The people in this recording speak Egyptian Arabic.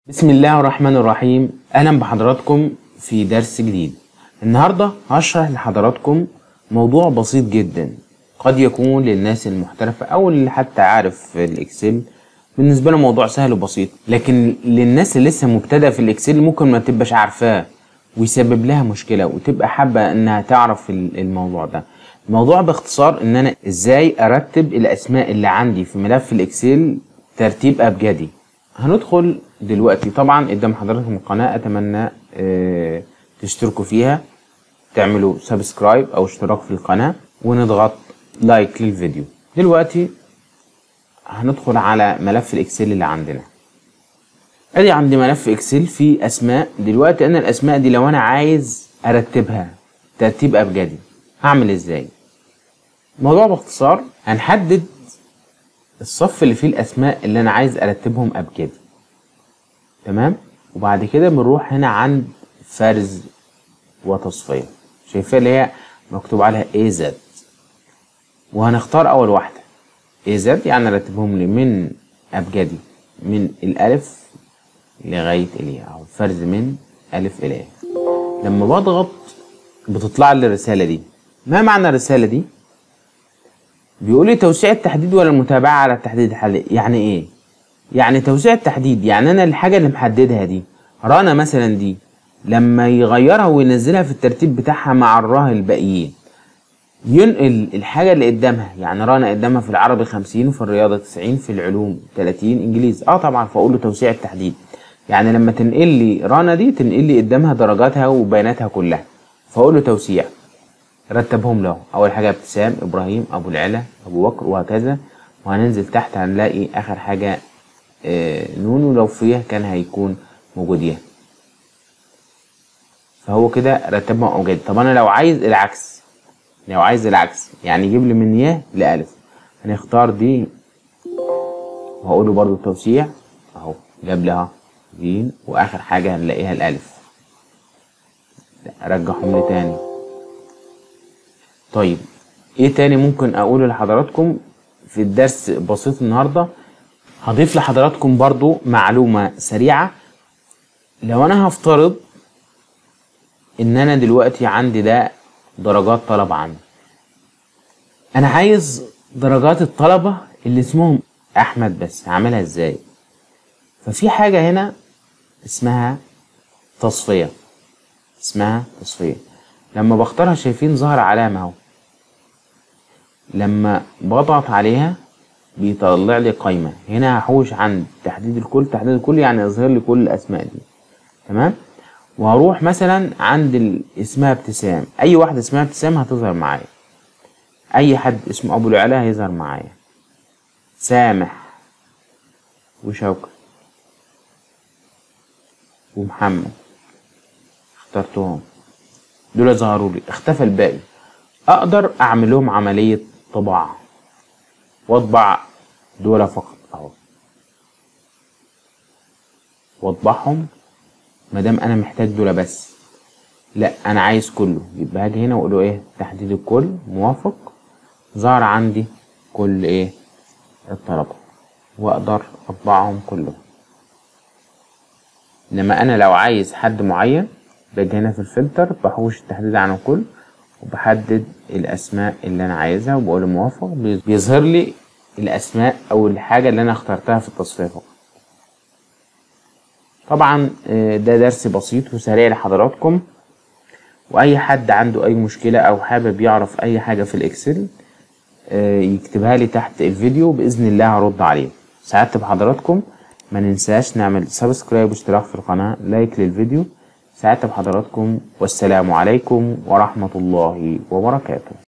بسم الله الرحمن الرحيم اهلا بحضراتكم في درس جديد النهارده هشرح لحضراتكم موضوع بسيط جدا قد يكون للناس المحترفة او اللي حتى عارف الاكسل بالنسبة له موضوع سهل وبسيط لكن للناس اللي لسه مبتدئة في الاكسل ممكن ما تبقاش عارفاه ويسبب لها مشكلة وتبقى حابة انها تعرف الموضوع ده الموضوع باختصار ان انا ازاي ارتب الاسماء اللي عندي في ملف الاكسل ترتيب ابجدي هندخل دلوقتي طبعا قدام حضراتكم القناة اتمنى اه تشتركوا فيها تعملوا سبسكرايب او اشتراك في القناة ونضغط لايك للفيديو دلوقتي هندخل على ملف الاكسل اللي عندنا ادي عندي ملف اكسل فيه اسماء دلوقتي انا الاسماء دي لو انا عايز ارتبها ترتيب ابجدي هعمل ازاي الموضوع باختصار هنحدد الصف اللي فيه الاسماء اللي انا عايز ارتبهم ابجدي تمام وبعد كده بنروح هنا عند فرز وتصفيه شايفاه اللي هي مكتوب عليها اي زد وهنختار اول واحده اي زد يعني ارتبهم لي من ابجدي من الالف لغايه الياء او فرز من الف الى ياء لما بضغط بتطلع لي الرساله دي ما معنى الرساله دي بيقول لي توسيع التحديد ولا المتابعه على التحديد الحالي يعني ايه يعني توسيع التحديد يعني انا الحاجه اللي محددها دي رانا مثلا دي لما يغيرها وينزلها في الترتيب بتاعها مع الراه الباقيين ينقل الحاجة اللي قدامها يعني رانا قدامها في العربي 50 وفي الرياضة 90 في العلوم 30 انجليزي اه طبعا فاقول له توسيع التحديد يعني لما تنقل لي رانا دي تنقل لي قدامها درجاتها وبياناتها كلها فاقول له توسيع رتبهم له اول حاجة ابتسام ابراهيم ابو العلا ابو بكر وهكذا وهننزل تحت هنلاقي اخر حاجة آه نون ولو فيها كان هيكون موجود ياه فهو كده رتبهم اوجاد طب انا لو عايز العكس لو عايز العكس يعني يجيب لي من ياه لألف هنختار دي وهقول له برضو التوسيع اهو جاب لها جيم واخر حاجة هنلاقيها الألف ارجعهم لي تاني طيب ايه تاني ممكن اقوله لحضراتكم في الدرس بسيط النهاردة هضيف لحضراتكم برضو معلومة سريعة لو انا هفترض ان انا دلوقتي عندي ده درجات طلبة عندي انا عايز درجات الطلبة اللي اسمهم احمد بس هعملها ازاي ففي حاجة هنا اسمها تصفية اسمها تصفية لما بختارها شايفين ظهر علامة اهو لما بضغط عليها بيطلع لي قايمة هنا هحوش عند تحديد الكل تحديد الكل يعني يظهر لي كل الاسماء دي تمام وهروح مثلا عند اسمها ابتسام اي واحدة اسمها ابتسام هتظهر معايا اي حد اسمه ابو العلا هيظهر معايا سامح وشوكة ومحمد اخترتهم دول ظهروا لي اختفى الباقي اقدر اعمل لهم عملية طباعة واطبع دول فقط اهو واطبعهم مادام انا محتاج دول بس لا انا عايز كله يبقى هاجي هنا واقول له ايه تحديد الكل موافق ظهر عندي كل ايه الطلبه واقدر اطبعهم كلهم انما انا لو عايز حد معين باجي هنا في الفلتر بحوش التحديد عن الكل وبحدد الاسماء اللي انا عايزها وبقول موافق بيظهر لي الاسماء او الحاجه اللي انا اخترتها في التصفيه فقط طبعا ده درس بسيط وسريع لحضراتكم واي حد عنده اي مشكلة او حابب يعرف اي حاجة في الاكسل يكتبها لي تحت الفيديو باذن الله هرد عليه سعدت بحضراتكم ما ننساش نعمل سبسكرايب واشتراك في القناة لايك للفيديو سعدت بحضراتكم والسلام عليكم ورحمة الله وبركاته